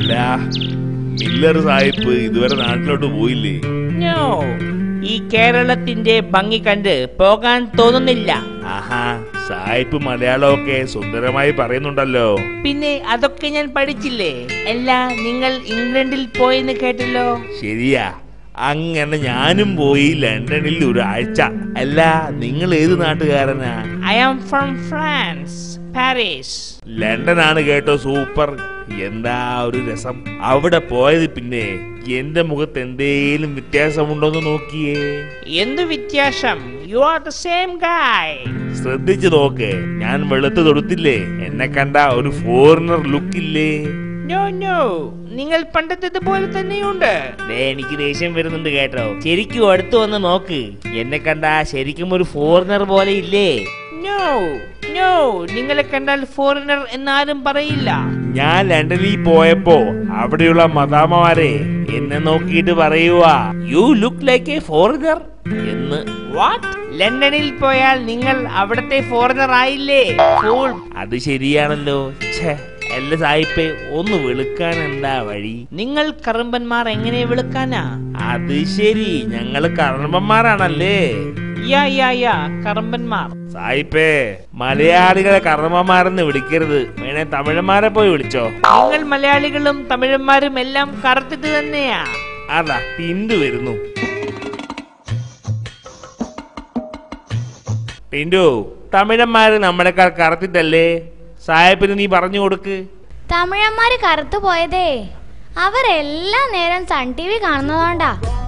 അല്ല മില്ലർ സാഹിബ് ഇതുവരെ നാട്ടിലോട്ട് പോയില്ലേ നോ ഈ കേരളത്തിന്റെ ഭംഗി കണ്ട് പോകാൻ തോന്നുന്നില്ല ആഹാ സായിപ്പ് മലയാളമൊക്കെ സുന്ദരമായി പറയുന്നുണ്ടല്ലോ പിന്നെ അതൊക്കെ ഞാൻ പഠിച്ചില്ലേ അല്ല നിങ്ങൾ ഇംഗ്ലണ്ടിൽ പോയെന്ന് കേട്ടല്ലോ ശരിയാ അങ്ങനെ ഞാനും പോയി ലണ്ടനിൽ ഒരാഴ്ച അല്ല നിങ്ങൾ ഏത് നാട്ടുകാരനാ I am from France Paris ലണ്ടനാണ് കേട്ടോ സൂപ്പർ എന്താ ഒരു രസം അവിടെ പോയത് പിന്നെ എന്റെ മുഖത്ത് എന്തേലും വ്യത്യാസമുണ്ടോന്ന് നോക്കിയേ എന്ത് വ്യത്യാസം യു ആർ ദ സെയിം ഗായ് ശ്രദ്ധിച്ചു നോക്ക് ഞാൻ വെളുത്ത് തൊടുത്തില്ലേ എന്നെ കണ്ട ഒരു ഫോറിനർ ലുക്ക് ഇല്ലേ നോ നോ നിങ്ങൾ പണ്ടത്തെ പോലെ തന്നെയുണ്ട് ദേ, എനിക്ക് ദേഷ്യം വരുന്നുണ്ട് കേട്ടോ ശരിക്കും അടുത്ത് വന്ന് നോക്ക് എന്നെ കണ്ട ശരിക്കും ഒരു ഫോറിനർ പോലെ ഇല്ലേ നോ നോ നിങ്ങളെ കണ്ടാൽ ഫോറിനർ എന്നാരും പറയില്ല ഞാൻ ലണ്ടനിൽ പോയപ്പോ അവിടെയുള്ള മദാമ്മമാരെ എന്നെ നോക്കിയിട്ട് പറയുവാ you look like a foreigner എന്ന് വാട്ട് ലണ്ടനിൽ പോയാൽ നിങ്ങൾ അവിടത്തെ ഫോറിനർ ആയില്ലേ Fool. അത് ശരിയാണല്ലോ ഛേ അല്ല സായിപ്പേ ഒന്ന് വെളുക്കാൻ എന്താ വഴി നിങ്ങൾ കറുമ്പന്മാർ എങ്ങനെ വിളിക്കാനാ അത് ശരി ഞങ്ങള് കർമ്മന്മാരാണല്ലേ യാ യാ യാ കറുമ്പന്മാർ സായിപ്പേ മലയാളികളെ കർമ്മന്മാരെന്ന് വിളിക്കരുത് വേണേ തമിഴന്മാരെ പോയി വിളിച്ചോ നിങ്ങൾ മലയാളികളും തമിഴന്മാരും എല്ലാം കറുത്തിട്ട് തന്നെയാ അതാ ടിൻഡു വരുന്നു ടിൻഡു തമിഴന്മാര് നമ്മളെക്കാൾ കറുത്തിട്ടല്ലേ സായപ്പിന് നീ പറഞ്ഞു കൊടുക്ക് തമിഴന്മാര് കറുത്തു പോയതേ അവരെല്ലാം നേരം സൺ ടി വി കാണുന്നതുകൊണ്ടാ